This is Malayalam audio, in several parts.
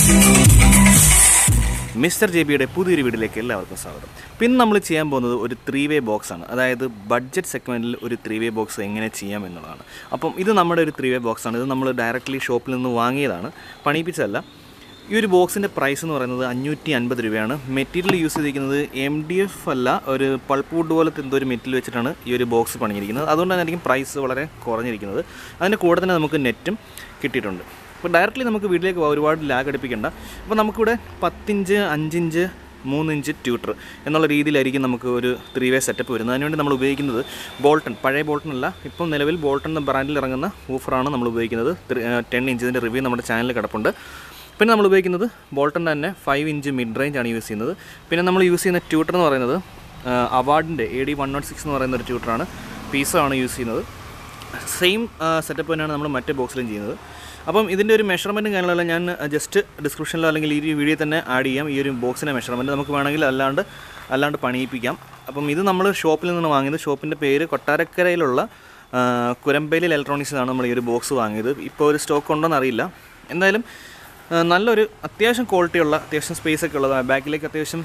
മിസ്റ്റർ ജെ ബിയുടെ പുതിയൊരു വീഡിയോയിലേക്ക് എല്ലാവർക്കും സ്വാഗതം പിന്നെ നമ്മൾ ചെയ്യാൻ പോകുന്നത് ഒരു ത്രീ വേ ബോക്സ് ആണ് അതായത് ബഡ്ജറ്റ് സെഗ്മെൻറ്റിൽ ഒരു ത്രീ വേ ബോക്സ് എങ്ങനെ ചെയ്യാം എന്നുള്ളതാണ് അപ്പം ഇത് നമ്മുടെ ഒരു ത്രീ വേ ബോക്സ് ആണ് ഇത് നമ്മൾ ഡയറക്റ്റ്ലി ഷോപ്പിൽ നിന്ന് വാങ്ങിയതാണ് പണിയിപ്പിച്ചതല്ല ഈ ഒരു ബോക്സിൻ്റെ പ്രൈസ് എന്ന് പറയുന്നത് അഞ്ഞൂറ്റി അൻപത് രൂപയാണ് മെറ്റീരിയൽ യൂസ് ചെയ്തിരിക്കുന്നത് എം ഡി എഫ് അല്ല ഒരു പൾപ്പ് വുഡ് പോലത്തെ എന്തോ ഒരു മെറ്റീരിയൽ വെച്ചിട്ടാണ് ഈ ഒരു ബോക്സ് പണിയിരിക്കുന്നത് അതുകൊണ്ട് തന്നെ ആയിരിക്കും പ്രൈസ് വളരെ കുറഞ്ഞിരിക്കുന്നത് അതിൻ്റെ കൂടെ തന്നെ നമുക്ക് നെറ്റും കിട്ടിയിട്ടുണ്ട് അപ്പോൾ ഡയറക്റ്റ്ലി നമുക്ക് വീട്ടിലേക്ക് പോകാം ഒരുപാട് ലാഗ് അടുപ്പിക്കേണ്ട അപ്പോൾ നമുക്കിവിടെ പത്തിഞ്ച് അഞ്ചിഞ്ച് മൂന്നിഞ്ച് ട്യൂട്ടർ എന്നുള്ള രീതിയിലായിരിക്കും നമുക്ക് ഒരു ത്രീ വേ സെറ്റപ്പ് വരുന്നത് അതിനുവേണ്ടി നമ്മൾ ഉപയോഗിക്കുന്നത് ബോൾട്ടൺ പഴയ ബോൾട്ടൺ അല്ല ഇപ്പം നിലവിൽ ബോൾട്ടൺ എന്ന ബ്രാൻഡിൽ ഇറങ്ങുന്ന ഊഫറാണ് നമ്മൾ ഉപയോഗിക്കുന്നത് ടെൻ ഇഞ്ചിൻ്റെ റിവ്യൂ നമ്മുടെ ചാനലിൽ കിടപ്പുണ്ട് പിന്നെ നമ്മൾ ഉപയോഗിക്കുന്നത് ബോൾട്ടൻ്റെ തന്നെ ഫൈവ് ഇഞ്ച് മിഡ് റേഞ്ച് ആണ് യൂസ് ചെയ്യുന്നത് പിന്നെ നമ്മൾ യൂസ് ചെയ്യുന്ന ട്യൂട്ടർ എന്ന് പറയുന്നത് അവാർഡിൻ്റെ A D one nought six എന്ന് പറയുന്ന ഒരു ട്യൂട്ടറാണ് പീസോ ആണ് യൂസ് ചെയ്യുന്നത് സെയിം സെറ്റപ്പ് തന്നെയാണ് നമ്മൾ മറ്റേ ബോക്സിലും ചെയ്യുന്നത് അപ്പം ഇതിൻ്റെ ഒരു മെഷർമെൻറ്റും കാര്യങ്ങളെല്ലാം ഞാൻ ജസ്റ്റ് ഡിസ്ക്രിപ്ഷനിലോ അല്ലെങ്കിൽ ഈ ഒരു വീഡിയോ തന്നെ ആഡ് ചെയ്യാം ഈ ഒരു ബോക്സിൻ്റെ മെഷർമെൻറ്റ് നമുക്ക് വേണമെങ്കിൽ അല്ലാണ്ട് അല്ലാണ്ട് പണിയിപ്പിക്കാം അപ്പം ഇത് നമ്മൾ ഷോപ്പിൽ നിന്ന് വാങ്ങിയത് ഷോപ്പിൻ്റെ പേര് കൊട്ടാരക്കരയിലുള്ള ആ, കുരമ്പേലിൽ ഇലക്ട്രോണിക്സിലാണ് നമ്മൾ ഈ ഒരു ബോക്സ് വാങ്ങിയത് ഇപ്പോൾ ഒരു സ്റ്റോക്ക് ഉണ്ടോയെന്ന് അറിയില്ല എന്തായാലും ആ, നല്ലൊരു അത്യാവശ്യം ക്വാളിറ്റിയുള്ള അത്യാവശ്യം സ്പേസ് ഒക്കെ ഉള്ളതാണ് ബാക്കിലേക്ക് അത്യാവശ്യം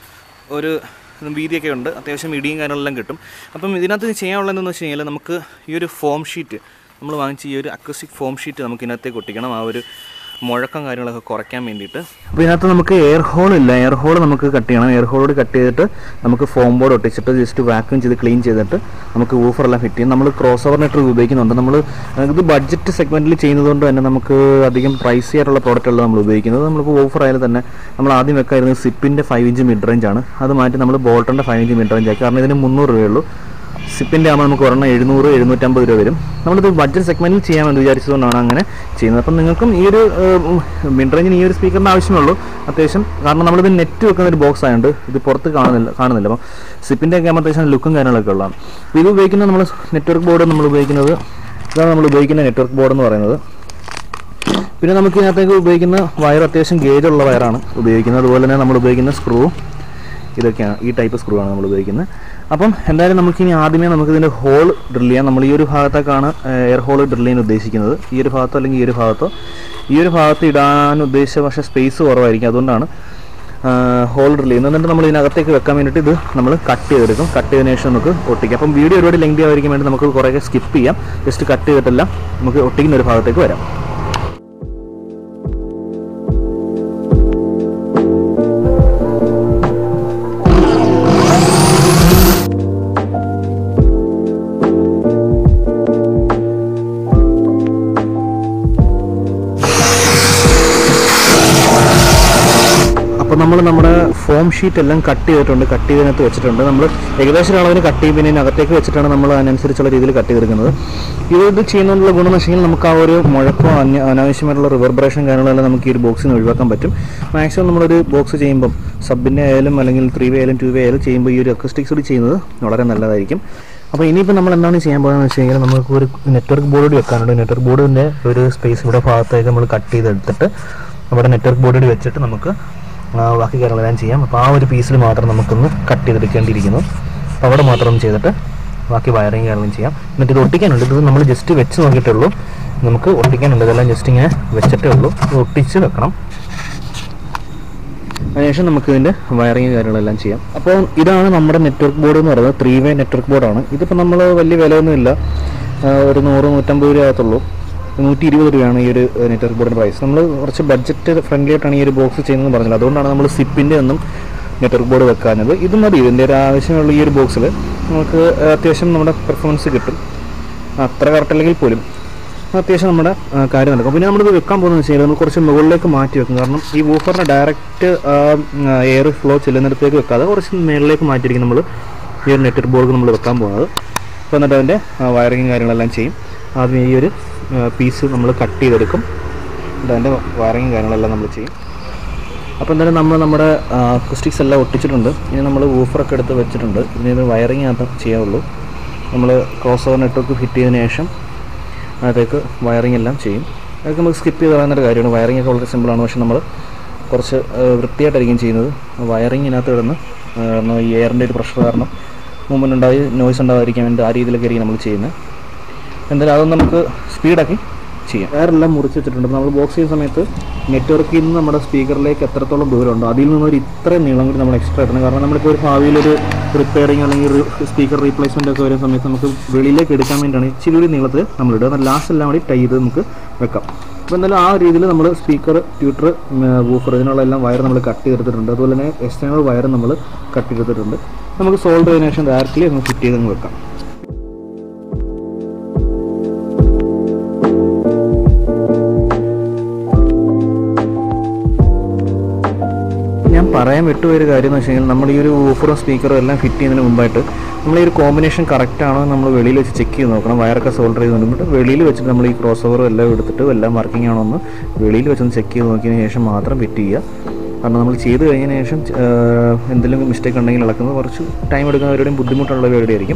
ഒരു വീതിയൊക്കെ ഉണ്ട് അത്യാവശ്യം ഇടിയും കാര്യങ്ങളെല്ലാം കിട്ടും അപ്പം ഇതിനകത്ത് ചെയ്യാനുള്ളതെന്ന് വെച്ച് കഴിഞ്ഞാൽ നമുക്ക് ഈ ഒരു ഫോം ഷീറ്റ് നമ്മൾ വാങ്ങിച്ച ഈ ഒരു അക്വസ്റ്റിക് ഫോം ഷീറ്റ് നമുക്ക് ഇതിനകത്തേക്ക് ഒട്ടിക്കണം ആ ഒരു മുഴക്കം കാര്യങ്ങളൊക്കെ കുറയ്ക്കാൻ വേണ്ടിയിട്ട് അപ്പോൾ ഇതിനകത്ത് നമുക്ക് എയർ ഹോൾ ഇല്ല എയർ ഹോൾ നമുക്ക് കട്ട് ചെയ്യണം എയർ ഹോളോട് കട്ട് ചെയ്തിട്ട് നമുക്ക് ഫോം ബോർഡ് ഒട്ടിച്ചിട്ട് ജസ്റ്റ് വാക്യൂം ചെയ്ത് ക്ലീൻ ചെയ്തിട്ട് നമുക്ക് ഊഫറെല്ലാം ഫിറ്റ് ചെയ്യും നമ്മൾ ക്രോസ് ഓവർ നെറ്റ് ഉപയോഗിക്കുന്നുണ്ട് നമ്മൾ ഇത് ബഡ്ജറ്റ് സെഗ്മെൻറ്റിൽ ചെയ്യുന്നതുകൊണ്ട് തന്നെ നമുക്ക് അധികം പ്രൈസി ആയിട്ടുള്ള പ്രോഡക്റ്റുകൾ നമ്മൾ ഉപയോഗിക്കുന്നത് നമ്മളിപ്പോൾ ഓഫർ ആയാലും തന്നെ നമ്മൾ ആദ്യം വെക്കായിരുന്നത് സിപ്പിൻ്റെ ഫൈവ് ഇഞ്ച് മിഡ് റേഞ്ച് ആണ് അത് മാറ്റി നമ്മൾ ബോൾട്ടൻ്റെ ഫൈവ് ഇഞ്ച് മിഡ് റേഞ്ച് ആക്കി കാരണം ഇതിന് മുന്നൂറ് രൂപയുള്ളൂ സിപ്പിൻ്റെ ആകുമ്പോൾ നമുക്ക് ഒരെണ്ണം എഴുന്നൂറ് എഴുന്നൂറ്റമ്പത് രൂപ വരും നമ്മളിത് ബഡ്ജറ്റ് സെഗ്മെൻറ്റിൽ ചെയ്യാമെന്ന് വിചാരിച്ചതുകൊണ്ടാണ് അങ്ങനെ ചെയ്യുന്നത് അപ്പം നിങ്ങൾക്കും ഈ ഒരു മിഡ് റേഞ്ചിന് ഈ ഒരു സ്പീക്കറിൻ്റെ ആവശ്യമുള്ളൂ അത്യാവശ്യം കാരണം നമ്മളിത് നെറ്റ് വെക്കുന്ന ഒരു ബോക്സ് ആയതുകൊണ്ട് ഇത് പുറത്ത് കാണുന്നില്ല കാണുന്നില്ല അപ്പം സിപ്പിൻ്റെ ഒക്കെ ആകുമ്പോൾ അത്യാവശ്യം ലുക്കും കാര്യങ്ങളൊക്കെ ഉള്ളതാണ് അപ്പോൾ ഇത് ഉപയോഗിക്കുന്ന നമ്മൾ നെറ്റ്വർക്ക് ബോർഡ് നമ്മൾ ഉപയോഗിക്കുന്നത് ഇതാണ് നമ്മൾ ഉപയോഗിക്കുന്ന നെറ്റ്വർക്ക് ബോർഡ് എന്ന് പറയുന്നത് പിന്നെ നമുക്ക് ഇതിനകത്തേക്ക് ഉപയോഗിക്കുന്ന വയർ അത്യാവശ്യം ഗേജ് ഉള്ള വയറാണ് ഉപയോഗിക്കുന്നത് അതുപോലെ തന്നെ നമ്മൾ ഉപയോഗിക്കുന്ന സ്ക്രൂ ഇതൊക്കെയാണ് ഈ ടൈപ്പ് സ്ക്രൂ ആണ് നമ്മൾ ഉപയോഗിക്കുന്നത് അപ്പം എന്തായാലും നമുക്ക് ഇനി ആദ്യമേ നമുക്ക് ഇതിൻ്റെ ഹോൾ ഡ്രിൽ ചെയ്യാം നമ്മൾ ഈ ഒരു ഭാഗത്തേക്കാണ് എയർ ഹോൾ ഡ്രിൽ ചെയ്യാൻ ഉദ്ദേശിക്കുന്നത് ഈ ഒരു ഭാഗത്തോ അല്ലെങ്കിൽ ഈ ഒരു ഭാഗത്തോ ഈ ഒരു ഭാഗത്ത് ഇടാൻ ഉദ്ദേശിച്ച പക്ഷേ സ്പേസ് കുറവായിരിക്കും അതുകൊണ്ടാണ് ഹോൾ ഡ്രിൽ ചെയ്യുന്നത് എന്നിട്ട് നമ്മൾ ഇതിനകത്തേക്ക് വെക്കാൻ വേണ്ടിയിട്ട് ഇത് നമ്മൾ കട്ട് ചെയ്തെടുക്കും കട്ട് ചെയ്തതിനു ശേഷം നമുക്ക് ഒട്ടിക്കാം അപ്പം വീഡിയോ ഒരുപാട് ലെങ്തി ആയിരിക്കും വേണ്ടി നമുക്ക് കുറേ സ്കിപ്പ് ചെയ്യാം ജസ്റ്റ് കട്ട് ചെയ്തിട്ടെല്ലാം നമുക്ക് ഒട്ടിക്കുന്ന ഒരു ഭാഗത്തേക്ക് വരാം അപ്പോൾ നമ്മൾ നമ്മുടെ ഫോം ഷീറ്റ് എല്ലാം കട്ട് ചെയ്തിട്ടുണ്ട് കട്ട് ചെയ്തതിനകത്ത് വെച്ചിട്ടുണ്ട് നമ്മൾ ഏകദേശം ഒരു അളവിന് കട്ട് ചെയ്യും പിന്നെ ഇതിനകത്തേക്ക് വെച്ചിട്ടാണ് നമ്മൾ അതിനനുസരിച്ചുള്ള രീതിയിൽ കട്ട് ചെയ്തെടുക്കുന്നത് ഇത് ഇത് ചെയ്യുന്നതിനുള്ള ഗുണം എന്ന് വെച്ചാൽ നമുക്ക് ആ ഒരു മുഴക്കോ അന്യ അനാവശ്യമായിട്ടുള്ള റിവർബറേഷൻ കാര്യങ്ങളെല്ലാം നമുക്ക് ഈ ഒരു ബോക്സിൽ നിന്ന് ഒഴിവാക്കാൻ പറ്റും മാക്സിമം നമ്മളൊരു ബോക്സ് ചെയ്യുമ്പം സബിൻ്റെ ആയാലും അല്ലെങ്കിൽ ത്രീ വേ ആയാലും ടു വേ ആയാലും ചെയ്യുമ്പോൾ ഈ ഒരു അക്വസ്റ്റിക്സ് കൂടി ചെയ്യുന്നത് വളരെ നല്ലതായിരിക്കും അപ്പോൾ ഇനിയിപ്പോൾ നമ്മൾ എന്താണ് ചെയ്യാൻ പോകുന്നത് വെച്ച് കഴിഞ്ഞാൽ നമുക്ക് ഒരു നെറ്റ്വർക്ക് ബോർഡ് കൂടി വെക്കാനുണ്ട് നെറ്റ്വർക്ക് ബോർഡിൻ്റെ ഒരു സ്പേസ് ഇവിടെ ഭാഗത്തേക്ക് നമ്മൾ കട്ട് ചെയ്തെടുത്തിട്ട് നമ്മുടെ നെറ്റ്വർക്ക് ബോർഡിൽ വെച്ചിട്ട് നമുക്ക് ആ, ബാക്കി കാര്യങ്ങളെല്ലാം ചെയ്യാം അപ്പോൾ ആ ഒരു പീസിൽ മാത്രം നമുക്കൊന്ന് കട്ട് ചെയ്തെടുക്കേണ്ടിയിരിക്കുന്നു അപ്പോൾ അവിടെ മാത്രം ഒന്ന് ചെയ്തിട്ട് ബാക്കി വയറിങ് കാര്യങ്ങളും ചെയ്യാം എന്നിട്ട് ഇത് ഒട്ടിക്കാനുണ്ട് ഇത് നമ്മൾ ജസ്റ്റ് വെച്ച് നോക്കിയിട്ടേ ഉള്ളൂ നമുക്ക് ഒട്ടിക്കാനുണ്ട് ഇതെല്ലാം ജസ്റ്റ് ഇങ്ങനെ വെച്ചിട്ടേ ഉള്ളൂ ഇത് ഒട്ടിച്ച് വെക്കണം അതിനുശേഷം നമുക്ക് ഇതിൻ്റെ വയറിങ് കാര്യങ്ങളെല്ലാം ചെയ്യാം അപ്പോൾ ഇതാണ് നമ്മുടെ നെറ്റ്വർക്ക് ബോർഡ് എന്ന് പറയുന്നത് ത്രീ വേ നെറ്റ്വർക്ക് ബോർഡാണ് ഇതിപ്പോൾ നമ്മൾ വലിയ വിലയൊന്നുമില്ല ആ, ഒരു നൂറ് നൂറ്റമ്പത് രൂപ ആകത്തുള്ളൂ നൂറ്റി ഇരുപത് രൂപയാണ് ഈ ഒരു നെറ്റ്വർക്ക് ബോർഡിൻ്റെ പ്രൈസ് നമ്മൾ കുറച്ച് ബഡ്ജറ്റ് ഫ്രണ്ട്ലി ആയിട്ടാണ് ഈ ഒരു ബോക്സ് ചെയ്യുന്നത് പറഞ്ഞത് അതുകൊണ്ടാണ് നമ്മൾ സിപ്പിൻ്റെ ഒന്നും നെറ്റ്വർക്ക് ബോർഡ് വെക്കാഞ്ഞത് ഇത് മതി ഇതിൻ്റെ ഒരു ആവശ്യമുള്ള ഈ ഒരു ബോക്സിൽ നമുക്ക് അത്യാവശ്യം നമ്മുടെ പെർഫോമൻസ് കിട്ടും അത്ര കറക്റ്റ് അല്ലെങ്കിൽ പോലും അത്യാവശ്യം നമ്മുടെ ആ, കാര്യം നടക്കും പിന്നെ നമ്മളിത് വെക്കാൻ പോകുന്നത് വെച്ച് കഴിഞ്ഞാൽ നമ്മൾ കുറച്ച് മുകളിലേക്ക് മാറ്റി വെക്കും കാരണം ഈ വൂഫറിൻ്റെ ഡയറക്റ്റ് എയർ ഫ്ലോ ചെല്ലുന്നിടത്തേക്ക് വെക്കാതെ കുറച്ച് മുകളിലേക്ക് മാറ്റിയിരിക്കും നമ്മൾ ഈ ഒരു നെറ്റ്വർക്ക് ബോർഡ് നമ്മൾ വെക്കാൻ പോകുന്നത് അപ്പോൾ എന്നിട്ട് അതിൻ്റെ വയറിങ്ങും കാര്യങ്ങളെല്ലാം ചെയ്യും ആദ്യം ഈ ഒരു പീസ് നമ്മൾ കട്ട് ചെയ്തെടുക്കും എന്നിട്ട് അതിൻ്റെ വയറിങ്ങും കാര്യങ്ങളെല്ലാം നമ്മൾ ചെയ്യും അപ്പോൾ എന്തായാലും നമ്മൾ നമ്മുടെ അക്വസ്റ്റിക്സ് എല്ലാം ഒട്ടിച്ചിട്ടുണ്ട് ഇനി നമ്മൾ വൂഫറൊക്കെ എടുത്ത് വെച്ചിട്ടുണ്ട് ഇനി ഇത് വയറിങ് മാത്രം ചെയ്യാവുള്ളൂ നമ്മൾ ക്രോസ് ഓവർ നെറ്റ്വർക്ക് ഫിറ്റ് ചെയ്തതിന് ശേഷം അതിലേക്ക് വയറിങ് എല്ലാം ചെയ്യും അതൊക്കെ നമുക്ക് സ്കിപ്പ് ചെയ്ത് കളയുന്നൊരു കാര്യമാണ് വയറിംഗ് ഒക്കെ വളരെ സിമ്പിളാണ് പക്ഷെ നമ്മൾ കുറച്ച് ആ, വൃത്തിയായിട്ടായിരിക്കും ചെയ്യുന്നത് വയറിങ്ങിനകത്ത് കിടന്ന് ആ, കാരണം ഈ എയറിൻ്റെ ഒരു പ്രഷർ കാരണം മൂവ്മെൻറ്റ് ഉണ്ടായി നോയ്സ് ഉണ്ടാകാതിരിക്കാൻ വേണ്ടി ആ രീതിയിലൊക്കെ ആയിരിക്കും നമ്മൾ ചെയ്യുന്നത് എന്തായാലും അതൊന്നും നമുക്ക് സ്പീഡാക്കി ചെയ്യാം വയറെല്ലാം മുറിച്ച് വെച്ചിട്ടുണ്ട് നമ്മൾ ബോക്സ് ചെയ്യുന്ന സമയത്ത് നെറ്റ്വർക്കിൽ നിന്ന് നമ്മുടെ സ്പീക്കറിലേക്ക് എത്രത്തോളം ദൂരമുണ്ടോ അതിൽ നിന്ന് ഒരു ഇത്ര നീളം കൂടി നമ്മൾ എക്സ്ട്രാ ഇടണം കാരണം നമ്മളിപ്പോൾ ഒരു ഭാവിയിലൊരു റിപ്പയറിങ് അല്ലെങ്കിൽ സ്പീക്കർ റീപ്ലേസ്മെൻ്റ് ഒക്കെ വരുന്ന സമയത്ത് നമുക്ക് വെളിയിലേക്ക് എടുക്കാൻ വേണ്ടിയാണ് ഇച്ചിരി കൂടി നീളത്തിൽ നമ്മൾ ഇടുക എന്നാൽ ലാസ്റ്റ് എല്ലാം കൂടി ടൈ ചെയ്ത് നമുക്ക് വെക്കാം അപ്പോൾ എന്തായാലും ആ രീതിയിൽ നമ്മൾ സ്പീക്കർ ട്യൂട്ടർ വൂഫർ ഇതിനുള്ള എല്ലാം വയർ നമ്മൾ കട്ട് ചെയ്തെടുത്തിട്ടുണ്ട് അതുപോലെ തന്നെ എക്സ്റ്റേണൽ വയർ നമ്മൾ കട്ട് ചെയ്തെടുത്തിട്ടുണ്ട് നമുക്ക് സോൾവ് ചെയ്തതിനു ശേഷം ഡയറക്റ്റ്ലി നമുക്ക് ഫിറ്റ് ചെയ്ത് അങ്ങ് വെക്കാം ഞാൻ പറയാൻ വിട്ടുപോയ ഒരു കാര്യം എന്ന് വെച്ച് കഴിഞ്ഞാൽ നമ്മൾ ഈ ഒരു ഊഫറും സ്പീക്കറും എല്ലാം ഫിറ്റ് ചെയ്യുന്നതിന് മുമ്പായിട്ട് നമ്മൾ ഈ ഒരു കോമ്പിനേഷൻ കറക്റ്റ് ആണോ നമ്മൾ വെളിയിൽ വെച്ച് ചെക്ക് ചെയ്ത് നോക്കണം വയറൊക്കെ സോൾഡർ ചെയ്ത് നോക്കിയിട്ട് വെളിയിൽ വെച്ചിട്ട് നമ്മൾ ഈ ക്രോസ് ഓവറും എല്ലാം എടുത്തിട്ട് എല്ലാം വർക്കിംഗ് ആണോ എന്ന് വെളിയിൽ വെച്ചൊന്ന് ചെക്ക് ചെയ്ത് നോക്കിയതിന് ശേഷം മാത്രം ഫിറ്റ് ചെയ്യുക കാരണം നമ്മൾ ചെയ്ത് കഴിഞ്ഞതിന് ശേഷം ആഹ്, എന്തെങ്കിലും മിസ്റ്റേക്ക് ഉണ്ടെങ്കിൽ ഇളക്കുന്നത് കുറച്ച് ടൈം എടുക്കുന്നവരുടെയും ബുദ്ധിമുട്ടുള്ള പരിപാടിയായിരിക്കും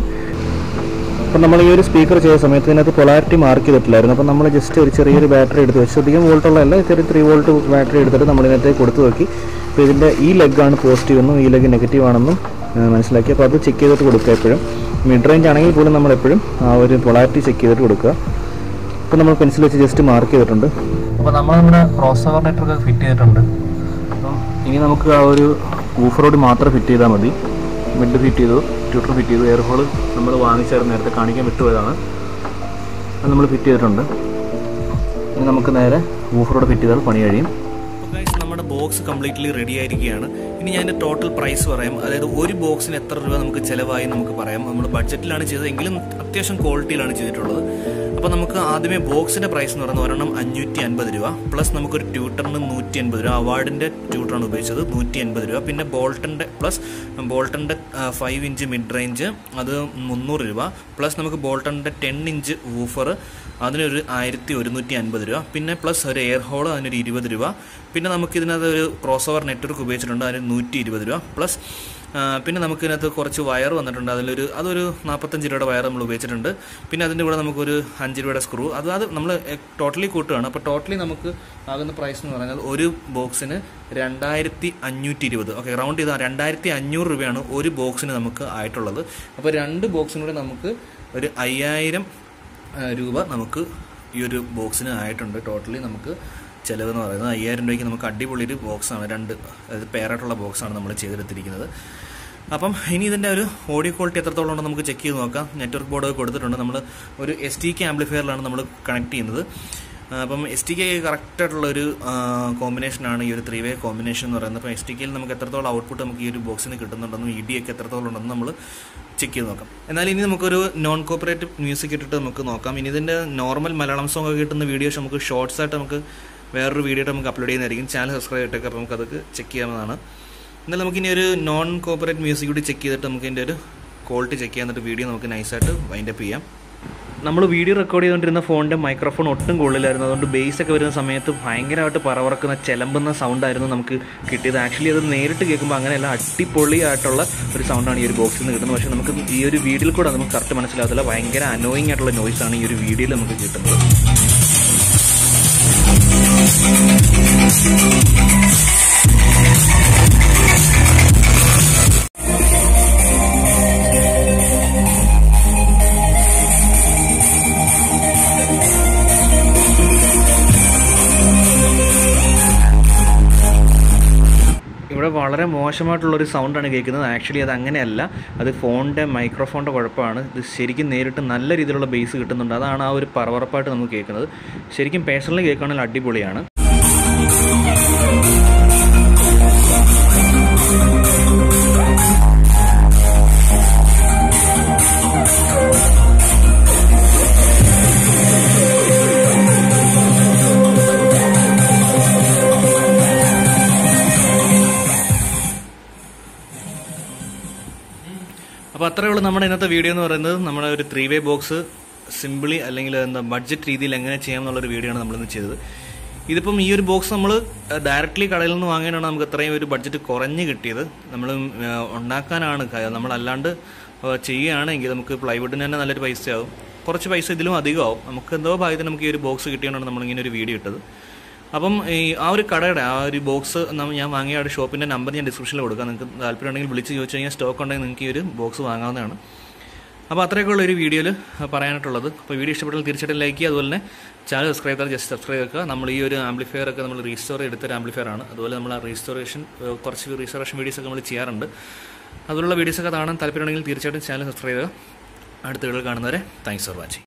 അപ്പം നമ്മൾ ഈ ഒരു സ്പീക്കർ ചെയ്ത സമയത്ത് ഇതിനകത്ത് പൊളാരിറ്റി മാർക്ക് ചെയ്തിട്ടില്ലായിരുന്നു അപ്പം നമ്മൾ ജസ്റ്റ് ഒരു ചെറിയൊരു ബാറ്ററി എടുത്ത് വെച്ച് അധികം വോൾട്ടുള്ള അല്ല ചെറിയ ത്രീ വോൾട്ട് ബാറ്ററി എടുത്തിട്ട് നമ്മൾ ഇതിനകത്ത് കൊടുത്തു നോക്കി അപ്പോൾ ഇതിൻ്റെ ഈ ലെഗാണ് പോസിറ്റീവ് എന്നും ഈ ലെഗ് നെഗറ്റീവ് ആണെന്നും ആ, മനസ്സിലാക്കി അപ്പോൾ അത് ചെക്ക് ചെയ്തിട്ട് കൊടുക്കുക എപ്പോഴും മിഡ് റേഞ്ച് ആണെങ്കിൽ പോലും നമ്മൾ എപ്പോഴും ആ ഒരു പൊളാരിറ്റി ചെക്ക് ചെയ്തിട്ട് കൊടുക്കുക അപ്പോൾ നമ്മൾ പെൻസിൽ വെച്ച് ജസ്റ്റ് മാർക്ക് ചെയ്തിട്ടുണ്ട് അപ്പോൾ നമ്മൾ നമ്മുടെ ക്രോസ് ഓവർ നെറ്റ്വർക്ക് ഫിറ്റ് ചെയ്തിട്ടുണ്ട് അപ്പം ഇനി നമുക്ക് ആ ഒരു ഊഫറോട് മാത്രം ഫിറ്റ് ചെയ്താൽ മതി മിഡ് ഫിറ്റ് ചെയ്തു ട്യൂട്ടർ ഫിറ്റ് ചെയ്തു എയർ ഹോൾ നമ്മൾ വാങ്ങിച്ചായിരുന്നു നേരത്തെ കാണിക്കാൻ വിട്ടുപോയതാണ് അത് നമ്മൾ ഫിറ്റ് ചെയ്തിട്ടുണ്ട് ഇനി നമുക്ക് നേരെ ഊഫറോട് ഫിറ്റ് ചെയ്താൽ പണി കഴിയും നമ്മുടെ ബോക്സ് കംപ്ലീറ്റ്ലി റെഡി ആയിരിക്കുകയാണ് ഇനി ഞാൻ ടോട്ടൽ പ്രൈസ് പറയാം അതായത് ഒരു ബോക്സിന് എത്ര രൂപ നമുക്ക് ചിലവായി നമുക്ക് പറയാം നമ്മൾ ബഡ്ജറ്റിലാണ് ചെയ്തത് എങ്കിലും അത്യാവശ്യം ക്വാളിറ്റിയിലാണ് ചെയ്തിട്ടുള്ളത് അപ്പോൾ നമുക്ക് ആദ്യമേ ബോക്സിന്റെ പ്രൈസ് എന്ന് പറയുന്നത് ഒരെണ്ണം അഞ്ഞൂറ്റി അൻപത് രൂപ പ്ലസ് നമുക്കൊരു ട്യൂട്ടറിന് നൂറ്റി അൻപത് രൂപ അവാർഡിന്റെ ട്യൂട്ടറാണ് ഉപയോഗിച്ചത് നൂറ്റി അൻപത് രൂപ പിന്നെ ബോൾട്ടന്റെ പ്ലസ് ബോൾട്ടന്റെ ഫൈവ് ഇഞ്ച് മിഡ് റേഞ്ച് അത് മുന്നൂറ് രൂപ പ്ലസ് നമുക്ക് ബോൾട്ടന്റെ ടെൻ ഇഞ്ച് വൂഫർ അതിനൊരു ആയിരത്തി ഒരുന്നൂറ്റി അൻപത് രൂപ പിന്നെ പ്ലസ് ഒരു എയർ ഹോൾ അതിനൊരു ഇരുപത് രൂപ പിന്നെ നമുക്ക് ഇതിനകത്ത് ഒരു ക്രോസ് ഓവർ നെറ്റ്വർക്ക് ഉപയോഗിച്ചിട്ടുണ്ട് അതിന് നൂറ്റി ഇരുപത് രൂപ പ്ലസ് ആ, പിന്നെ നമുക്ക് ഇതിനകത്ത് കുറച്ച് വയർ വന്നിട്ടുണ്ട് അതിലൊരു അതൊരു നാൽപ്പത്തഞ്ച് രൂപയുടെ വയർ നമ്മൾ ഉപയോഗിച്ചിട്ടുണ്ട് പിന്നെ അതിൻ്റെ കൂടെ നമുക്കൊരു അഞ്ച് രൂപയുടെ സ്ക്രൂ അത് അത് നമ്മൾ ടോട്ടലി കൂട്ടുകയാണ് അപ്പോൾ ടോട്ടലി നമുക്ക് ആകുന്ന പ്രൈസ് എന്ന് പറഞ്ഞാൽ ഒരു ബോക്സിന് രണ്ടായിരത്തി അഞ്ഞൂറ്റി ഇരുപത് ഓക്കെ റൗണ്ട് ചെയ്താൽ രണ്ടായിരത്തി അഞ്ഞൂറ് രൂപയാണ് ഒരു ബോക്സിന് നമുക്ക് ആയിട്ടുള്ളത് അപ്പോൾ രണ്ട് ബോക്സിനൂടെ നമുക്ക് ഒരു അയ്യായിരം ആ, രൂപ നമുക്ക് ഈ ഒരു ബോക്സിന് ആയിട്ടുണ്ട് ടോട്ടലി നമുക്ക് ചിലവ് എന്ന് പറയുന്നത് അയ്യായിരം രൂപയ്ക്ക് നമുക്ക് അടിപൊളി ഒരു ബോക്സാണ് രണ്ട് അതായത് പേരായിട്ടുള്ള ബോക്സാണ് നമ്മൾ ചെയ്തെടുത്തിരിക്കുന്നത് അപ്പം ഇനി ഇതിൻ്റെ ഒരു ഓഡിയോ ക്വാളിറ്റി എത്രത്തോളം ഉണ്ടെന്ന് നമുക്ക് ചെക്ക് ചെയ്ത് നോക്കാം നെറ്റ്വർക്ക് ബോർഡ് കൊടുത്തിട്ടുണ്ട് നമ്മൾ ഒരു എസ് ടി കെ ആംപ്ലിഫയറിലാണ് നമ്മൾ കണക്ട് ചെയ്യുന്നത് ആ, അപ്പം എസ് ടി കെ കറക്റ്റ് ആയിട്ടുള്ള ഒരു കോമ്പിനേഷനാണ് ഈ ഒരു ത്രീ വേ കോമ്പിനേഷൻ എന്ന് പറയുന്നത് അപ്പോൾ എസ് ടി കെയിൽ നമുക്ക് എത്രത്തോളം ഔട്ട്പുട്ട് നമുക്ക് ഈ ഒരു ബോക്സിന് കിട്ടുന്നുണ്ടെന്നും ഇ ഡി ഒക്കെ എത്രത്തോളം ഉണ്ടെന്ന് നമ്മൾ ചെക്ക് ചെയ്ത് നോക്കാം എന്നാൽ ഇനി നമുക്കൊരു നോൺ കോപ്പറേറ്റീവ് മ്യൂസിക് ഇട്ടിട്ട് നമുക്ക് നോക്കാം ഇനി ഇതിൻ്റെ നോർമൽ മലയാളം സോങ് ഒക്കെ കിട്ടുന്ന വീഡിയോസ് നമുക്ക് ഷോർട്സ് ആയിട്ട് നമുക്ക് വേറൊരു വീഡിയോ ആയിട്ട് നമുക്ക് അപ്ലോഡ് ചെയ്യുന്നതായിരിക്കും ചാനൽ സബ്സ്ക്രൈബ് ചെയ്തിട്ടൊക്കെ അപ്പോൾ നമുക്കതൊക്കെ ചെക്ക് ചെയ്യാവുന്നതാണ് എന്നാൽ നമുക്കിനി ഒരു നോൺ കോപ്പറേറ്റ് മ്യൂസിക് കൂടി ചെക്ക് ചെയ്തിട്ട് നമുക്ക് ഇതിൻ്റെ ഒരു ക്വാളിറ്റി ചെക്ക് ചെയ്യാൻ എന്നിട്ട് വീഡിയോ നമുക്ക് നൈസായിട്ട് വൈൻഡപ്പ് ചെയ്യാം നമ്മൾ വീഡിയോ റെക്കോർഡ് ചെയ്തുകൊണ്ടിരുന്ന ഫോണിൻ്റെ മൈക്രോഫോൺ ഒട്ടും കൊള്ളില്ലായിരുന്നു അതുകൊണ്ട് ബേസ് ഒക്കെ വരുന്ന സമയത്ത് ഭയങ്കരമായിട്ട് പറവറക്കുന്ന ചിലമ്പുന്ന സൗണ്ടായിരുന്നു നമുക്ക് കിട്ടിയത് ആക്ച്വലി അത് നേരിട്ട് കേൾക്കുമ്പോൾ അങ്ങനെയല്ല അടിപൊളിയായിട്ടുള്ള ഒരു സൗണ്ടാണ് ഈ ഒരു ബോക്സിൽ നിന്ന് കിട്ടുന്നത് പക്ഷേ നമുക്ക് ഈ ഒരു വീഡിയോയിൽ കൂടെ നമുക്ക് കറക്റ്റ് മനസ്സിലാകത്തില്ല ഭയങ്കര അനോയിങ് ആയിട്ടുള്ള നോയ്സ് ആണ് ഈ ഒരു വീഡിയോയിൽ നമുക്ക് കിട്ടുന്നത് ഇവിടെ വളരെ മോശമായിട്ടുള്ള ഒരു സൗണ്ടാണ് കേൾക്കുന്നത് ആക്ച്വലി അത് അങ്ങനെയല്ല അത് ഫോണിൻ്റെ മൈക്രോഫോണിൻ്റെ കുഴപ്പമാണ് ഇത് ശരിക്കും നേരിട്ട് നല്ല രീതിയിലുള്ള ബേസ് കിട്ടുന്നുണ്ട് അതാണ് ആ ഒരു പറവറപ്പായിട്ട് നമുക്ക് കേൾക്കുന്നത് ശരിക്കും പേഴ്സണലി കേൾക്കുകയാണെങ്കിൽ അടിപൊളിയാണ് അപ്പോൾ അത്രയേ ഉള്ളൂ നമ്മുടെ ഇന്നത്തെ വീഡിയോ എന്ന് പറയുന്നത് നമ്മുടെ ഒരു ത്രീ വേ ബോക്സ് സിമ്പിളി അല്ലെങ്കിൽ എന്താ ബഡ്ജറ്റ് രീതിയിൽ എങ്ങനെ ചെയ്യാം എന്നുള്ളൊരു വീഡിയോ ആണ് നമ്മളിന്ന് ചെയ്തത് ഇതിപ്പം ഈ ഒരു ബോക്സ് നമ്മൾ ഡയറക്റ്റ്ലി കടയിൽ നിന്ന് വാങ്ങിയാണ് നമുക്ക് ഇത്രയും ഒരു ബഡ്ജറ്റ് കുറഞ്ഞ് കിട്ടിയത് നമ്മൾ ഉണ്ടാക്കാനാണ് ക- നമ്മളല്ലാണ്ട് ആ, ചെയ്യുകയാണെങ്കിൽ നമുക്ക് പ്ലൈവുഡിന് തന്നെ നല്ലൊരു പൈസയാവും കുറച്ച് പൈസ ഇതിലും അധികമാവും നമുക്ക് എന്തോ ഭാഗ്യത്തിന് നമുക്ക് ഈ ഒരു ബോക്സ് കിട്ടിയോണ്ടാണ് നമ്മളിങ്ങനെ ഒരു വീഡിയോ ഇട്ടത് അപ്പം ഈ ആ ഒരു കടയുടെ ആ ഒരു ബോക്സ് ഞാൻ വാങ്ങിയ ആ ഒരു ഷോപ്പിൻ്റെ നമ്പർ ഞാൻ ഡിസ്ക്രിപ്ഷനിൽ കൊടുക്കാം നിങ്ങൾക്ക് താല്പര്യം ഉണ്ടെങ്കിൽ വിളിച്ച് ചോദിച്ചു കഴിഞ്ഞാൽ സ്റ്റോക്ക് ഉണ്ടെങ്കിൽ നിങ്ങൾക്ക് ഈ ഒരു ബോക്സ് വാങ്ങാവുന്നതാണ് അപ്പോൾ അത്രയൊക്കെ ഉള്ള ഒരു വീഡിയോയിൽ പറയാനായിട്ടുള്ളത് അപ്പോൾ വീഡിയോ ഇഷ്ടപ്പെട്ടാൽ തീർച്ചയായിട്ടും ലൈക്ക് ചെയ്യുക അതുപോലെ തന്നെ ചാനൽ സബ്സ്ക്രൈബ് ചെയ്താൽ ജസ്റ്റ് സബ്സ്ക്രൈബ് ചെയ്യുക നമ്മൾ ഈ ഒരു ആംപ്ലിഫയർ ഒക്കെ നമ്മൾ റീസ്റ്റോർ എടുത്തൊരു ആംപ്ലിഫയർ ആണ് അതുപോലെ നമ്മൾ ആ റീസ്റ്റോറേഷൻ കുറച്ച് റീസ്റ്റോറേഷൻ വീഡിയോസ് ഒക്കെ നമ്മൾ ചെയ്യാറുണ്ട് അതുപോലുള്ള വീഡിയോസ് ഒക്കെ കാണാൻ താല്പര്യമുണ്ടെങ്കിൽ തീർച്ചയായിട്ടും ചാനൽ സബ്സ്ക്രൈബ് ചെയ്യുക അടുത്ത വീഡിയോ കാണുന്നവരെ താങ്ക്സ് ഫോർ വാച്ചിങ്